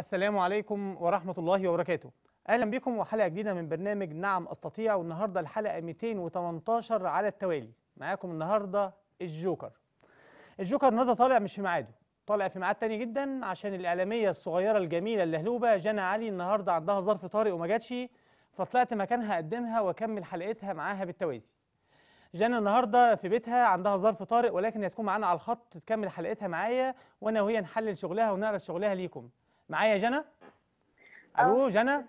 السلام عليكم ورحمة الله وبركاته أهلا بكم وحلقة جديدة من برنامج نعم أستطيع والنهاردة الحلقة 218 على التوالي معاكم النهاردة الجوكر الجوكر النهاردة طالع مش في ميعاده طالع في ميعاد تاني جدا عشان الإعلامية الصغيرة الجميلة اللهلوبة جنى علي النهاردة عندها ظرف طارئ وما جاتش فطلعت مكانها أقدمها وأكمل حلقتها معاها بالتوازي جنى النهارده في بيتها عندها ظرف طارئ ولكن هتكون معانا على الخط تكمل حلقتها معايا وانا وهي نحلل شغلها ونعرض شغلها ليكم معايا جنى الو جنى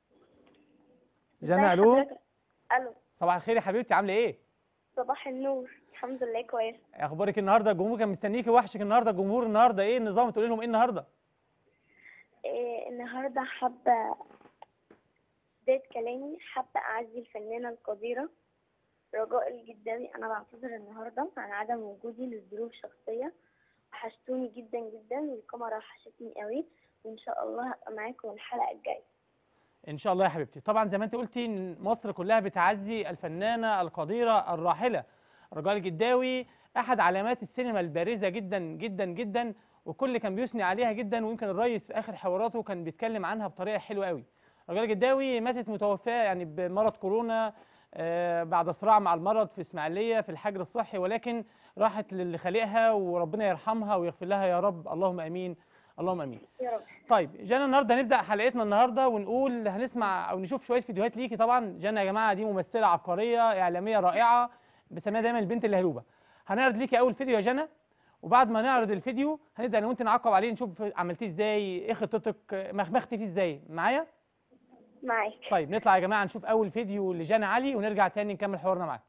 جنى ازي الو حضرتك؟ الو صباح الخير يا حبيبتي عامله ايه صباح النور الحمد لله كويس اخبارك النهارده الجمهور كان مستنيكي وحشك النهارده الجمهور النهارده ايه النظام تقولي لهم ايه النهارده إيه النهارده حابه بدايه كلامي حابه اعزي الفنانه القديره رجاء الجداوي انا بعتذر النهارده عن عدم وجودي لظروف شخصيه وحشتوني جدا جدا والكاميرا وحشتني قوي وان شاء الله هبقى معاكم الحلقه الجايه ان شاء الله يا حبيبتي طبعا زي ما انت قلتي إن مصر كلها بتعزي الفنانه القديره الراحله رجاء الجداوي احد علامات السينما البارزه جدا جدا جدا وكل كان بيثني عليها جدا ويمكن الرئيس في اخر حواراته كان بيتكلم عنها بطريقه حلوه قوي رجاء الجداوي ماتت متوفاه يعني بمرض كورونا آه، بعد صراع مع المرض في اسماعيليه في الحجر الصحي ولكن راحت للي خالقها وربنا يرحمها ويغفر لها يا رب اللهم امين اللهم امين يا رب طيب جانا النهارده نبدا حلقتنا النهارده ونقول هنسمع او نشوف شويه فيديوهات ليكي طبعا جانا يا جماعه دي ممثله عبقريه اعلاميه رائعه بسميها دايما البنت الهلوبه هنعرض ليكي اول فيديو يا جانا وبعد ما نعرض الفيديو هنبدا انا وانت نعقب عليه نشوف عملتيه ازاي ايه خطتك مخمختي فيه ازاي معايا معاك طيب نطلع يا جماعه نشوف اول فيديو لجانا علي ونرجع تاني نكمل حوارنا معاك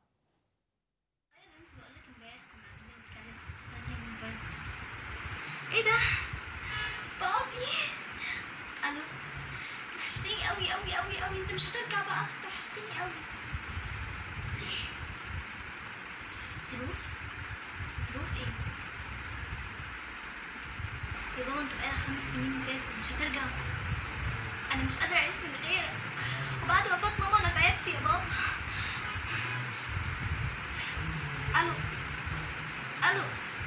ايه ده بابي انا وحشتني قوي قوي قوي قوي انت مش هترجع بقى انت وحشتني قوي ظروف ظروف ايه يا بابا انت بقالك خمس سنين مسافر مش هترجع انا مش قادره اعيش من غيرك وبعد وفاه ماما انا تعبت يا بابا الو الو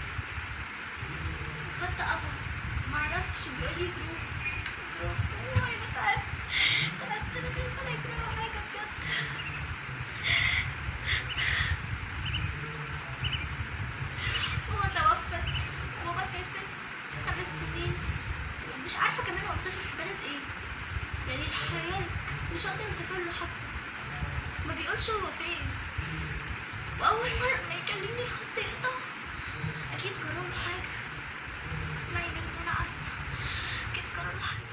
خدت قطع معرفش وبيقول لي ظروف ظروف والله انا تعبت تعبت انا خايفه لا يجرى له حاجه بجد ماما توفت وبابا سافر خمس سنين ومش عارفه كمان هو مسافر في بلد ايه يعني الحياه مش هقدر اسافر له حتى ما بيقولش هو فين واول مره ما يكلمني الخط يقطع اكيد جراله حاجه اسمعي مني انا عارفه اكيد جراله حاجه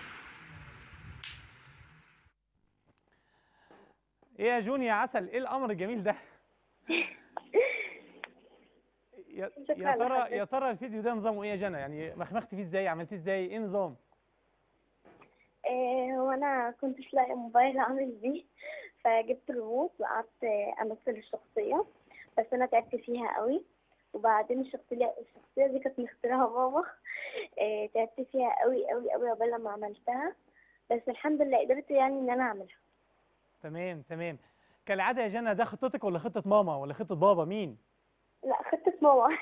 ايه يا جون يا عسل ايه الامر الجميل ده يا شكراً يا ترى لحضرتك. يا ترى الفيديو ده نظامه ايه يا جنى يعني مخمختي فيه ازاي عملتيه ازاي ايه نظام إيه هو انا كنت مش لاقي موبايل اعمل بيه فجبت ريموت وقعدت امثل الشخصيه بس انا تعبت فيها قوي وبعدين الشخصيه الشخصيه دي كانت مختارها ماما إيه تعبت فيها قوي قوي قوي عقبال لما عملتها بس الحمد لله قدرت يعني ان انا اعملها تمام تمام كالعاده يا جنى ده خطتك ولا خطه ماما ولا خطه بابا مين لا خطة ماما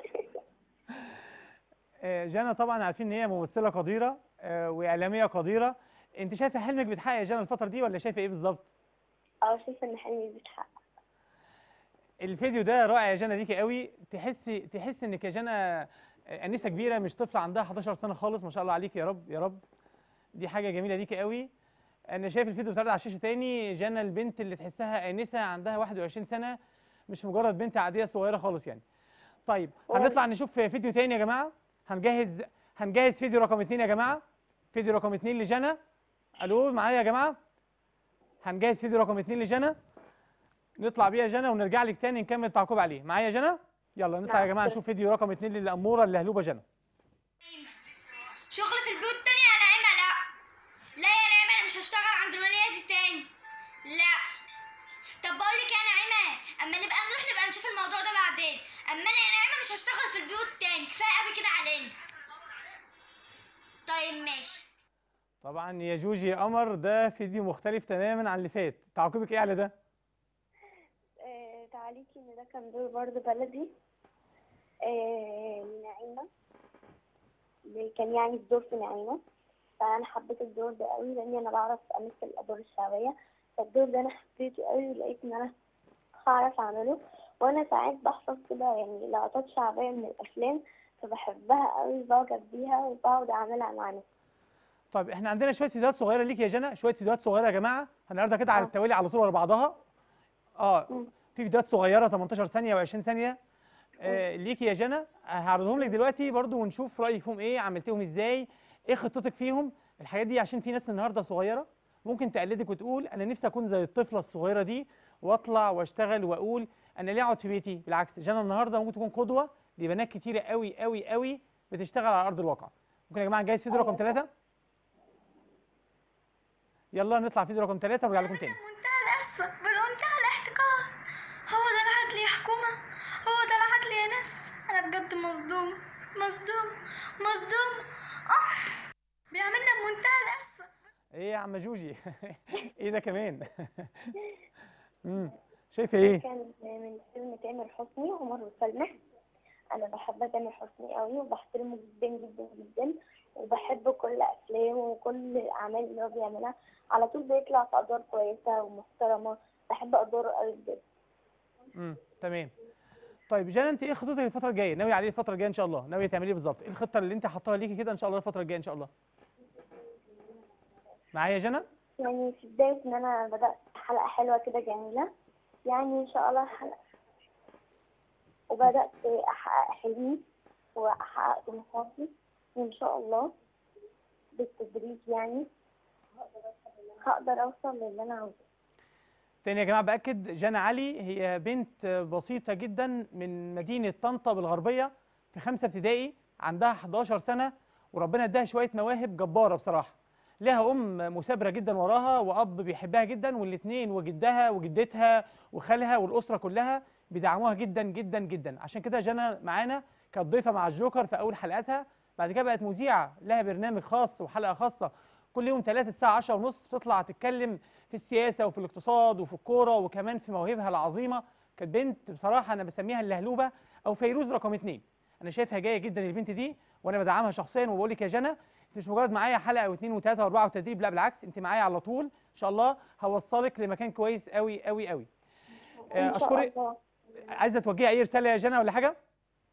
آه، جنى طبعا عارفين ان هي ممثله قديره آه، واعلاميه قديره انت شايفه حلمك بيتحقق يا جنى الفتره دي ولا شايفه ايه بالظبط اه شايفه ان حلمي بيتحقق الفيديو ده رائع يا جنى ليكي قوي تحسي تحسي انك يا جنى آه، انسه كبيره مش طفله عندها 11 سنه خالص ما شاء الله عليك يا رب يا رب دي حاجه جميله ليكي قوي انا شايف الفيديو بتعرض على الشاشه تاني جنى البنت اللي تحسها انسه عندها 21 سنه مش مجرد بنت عاديه صغيره خالص يعني طيب هنطلع نشوف فيديو تاني يا جماعه هنجهز هنجهز فيديو رقم اتنين يا جماعه فيديو رقم اتنين لجنى الو معايا يا جماعه هنجهز فيديو رقم اتنين لجنى نطلع بيه يا جنى ونرجع لك تاني نكمل التعقيب عليه معايا يا جنى يلا نطلع يا نعم. جماعه نشوف فيديو رقم اتنين للاموره اللهلوبه جنى شغل في البيوت تاني يا نعيمة لا لا يا نعيمة انا مش هشتغل عند الولية دي تاني لا طب بقول لك يا نعيمة اما نبقى نروح نبقى نشوف الموضوع ده بعدين اما انا يا نعيمة مش هشتغل في البيوت تاني كفاية قوي كده علينا طيب ماشي طبعا يا جوجي يا قمر ده فيديو مختلف تماما عن اللي فات تعقيبك ايه على ده آه، تعليقي ان ده كان دور برضه بلدي آه، لنعيمة اللي كان يعني الدور في نعيمة فانا حبيت الدور ده قوي لاني انا بعرف امثل الادوار الشعبيه فالدور ده انا حبيته قوي ولقيت ان انا هعرف اعمله وانا ساعات بحفظ كده يعني لقطات شعبيه من الافلام فبحبها قوي بعجب بيها وبقعد اعملها مع نفسي طيب احنا عندنا شويه فيديوهات صغيره ليك يا جنى شويه فيديوهات صغيره يا جماعه هنعرضها كده على آه. التوالي على طول ورا بعضها اه مم. في فيديوهات صغيره 18 ثانيه و20 ثانيه آه ليكي يا جنى هعرضهم لك دلوقتي برضو ونشوف رايك فيهم ايه عملتيهم ازاي ايه خطتك فيهم الحاجات دي عشان في ناس النهارده صغيره ممكن تقلدك وتقول انا نفسي اكون زي الطفله الصغيره دي واطلع واشتغل واقول انا ليه اقعد في بيتي بالعكس جنى النهارده ممكن تكون قدوه لبنات كتيره قوي قوي قوي بتشتغل على ارض الواقع ممكن يا جماعه نجهز فيديو رقم أيوة. ثلاثة يلا نطلع فيديو رقم ثلاثة ونرجع لكم تاني بمنتهى الأسوأ بمنتهى الاحتقار هو ده العدل يا حكومة هو ده العدل يا ناس أنا بجد مصدوم مصدوم مصدوم آه بيعملنا بمنتهى الأسوأ ايه يا عم جوجي ايه ده كمان امم شايفه ايه كان من فيلم تامر حسني عمر وسلمى انا بحب تامر حسني قوي وبحترمه جدا جدا جدا وبحب كل افلامه وكل الاعمال اللي هو بيعملها على طول بيطلع في ادوار كويسه ومحترمه بحب ادواره قوي بجد امم تمام طيب جانا انت ايه خطتك الفتره الجايه ناوي عليه الفتره الجايه ان شاء الله ناوي تعملي ايه بالظبط ايه الخطه اللي انت حاطاها ليكي كده ان شاء الله الفتره الجايه ان شاء الله معايا يا جنى يعني في بدايه ان انا بدات حلقه حلوه كده جميله يعني ان شاء الله حلقه وبدات احقق حلمي واحقق طموحاتي وان شاء الله بالتدريج يعني هقدر اوصل للي انا عاوزاه تاني يا جماعه باكد جانا علي هي بنت بسيطه جدا من مدينه طنطا بالغربيه في خمسه ابتدائي عندها 11 سنه وربنا اداها شويه مواهب جباره بصراحه لها ام مثابره جدا وراها واب بيحبها جدا والاثنين وجدها وجدتها وخالها والاسره كلها بيدعموها جدا جدا جدا عشان كده جانا معانا كانت ضيفه مع الجوكر في اول حلقاتها بعد كده بقت مذيعه لها برنامج خاص وحلقه خاصه كل يوم ثلاثة الساعه 10 ونص بتطلع تتكلم في السياسه وفي الاقتصاد وفي الكوره وكمان في مواهبها العظيمه كانت بنت بصراحه انا بسميها اللهلوبه او فيروز رقم اثنين انا شايفها جايه جدا البنت دي وانا بدعمها شخصيا وبقول لك يا جنى انت مش مجرد معايا حلقه واثنين وثلاثه واربعه وتدريب لا بالعكس انت معايا على طول ان شاء الله هوصلك لمكان كويس قوي قوي قوي آه، إن شاء اشكرك الله. عايزه توجهي اي رساله يا جنى ولا حاجه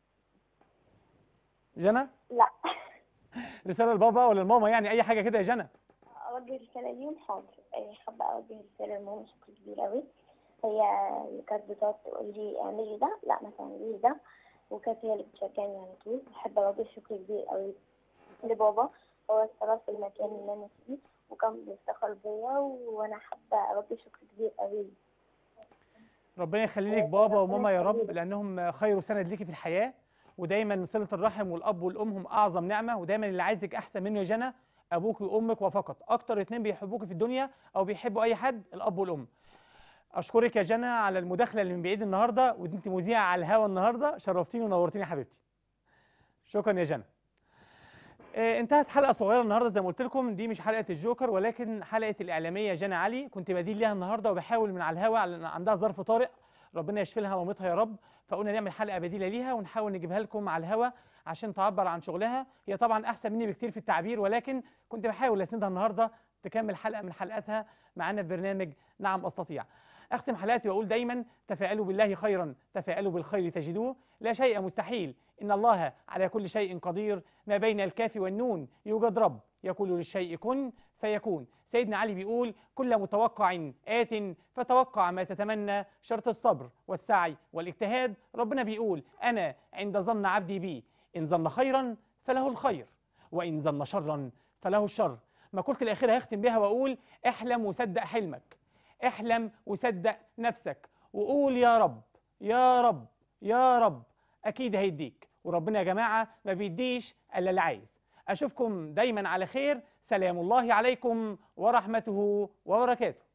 جنى لا رساله لبابا ولا لماما يعني اي حاجه كده يا جنى اوجه رساله ليهم حاضر إيه، حابه اوجه رساله لماما شكر كبير قوي هي اللي كانت بتقعد تقول لي اعملي ده لا ما تعمليش ده وكانت هي اللي بتشجعني على طول بحب اوجه شكر كبير قوي لبابا هو السبب في المكان اللي انا فيه وكان بيفتخر بيا وانا حابه اوجه شكر كبير قوي ليه. ربنا يخلي لك بابا وماما يا رب لانهم خير سند ليكي في الحياه ودايما صله الرحم والاب والام هم اعظم نعمه ودايما اللي عايزك احسن منه يا جنى ابوك وامك وفقط اكتر اتنين بيحبوك في الدنيا او بيحبوا اي حد الاب والام اشكرك يا جنى على المداخله اللي من بعيد النهارده وانت مذيعه على الهوا النهارده شرفتيني ونورتيني يا حبيبتي شكرا يا جنى آه، انتهت حلقه صغيره النهارده زي ما قلت لكم دي مش حلقه الجوكر ولكن حلقه الاعلاميه جنى علي كنت بديل ليها النهارده وبحاول من على الهوا لان عندها ظرف طارئ ربنا يشفي لها مامتها يا رب فقلنا نعمل حلقه بديله ليها ونحاول نجيبها لكم على الهوا عشان تعبر عن شغلها هي طبعا احسن مني بكتير في التعبير ولكن كنت بحاول اسندها النهارده تكمل حلقه من حلقاتها معانا في برنامج نعم استطيع اختم حلقاتي واقول دايما تفاءلوا بالله خيرا تفاءلوا بالخير تجدوه لا شيء مستحيل ان الله على كل شيء قدير ما بين الكاف والنون يوجد رب يقول للشيء كن فيكون سيدنا علي بيقول كل متوقع آت فتوقع ما تتمنى شرط الصبر والسعي والاجتهاد ربنا بيقول أنا عند ظن عبدي بي إن ظن خيرا فله الخير وإن ظن شرا فله الشر ما قلت الأخيرة هختم بها وأقول احلم وصدق حلمك احلم وصدق نفسك وقول يا رب يا رب يا رب أكيد هيديك وربنا يا جماعة ما بيديش إلا اللي عايز أشوفكم دايما على خير سلام الله عليكم ورحمته وبركاته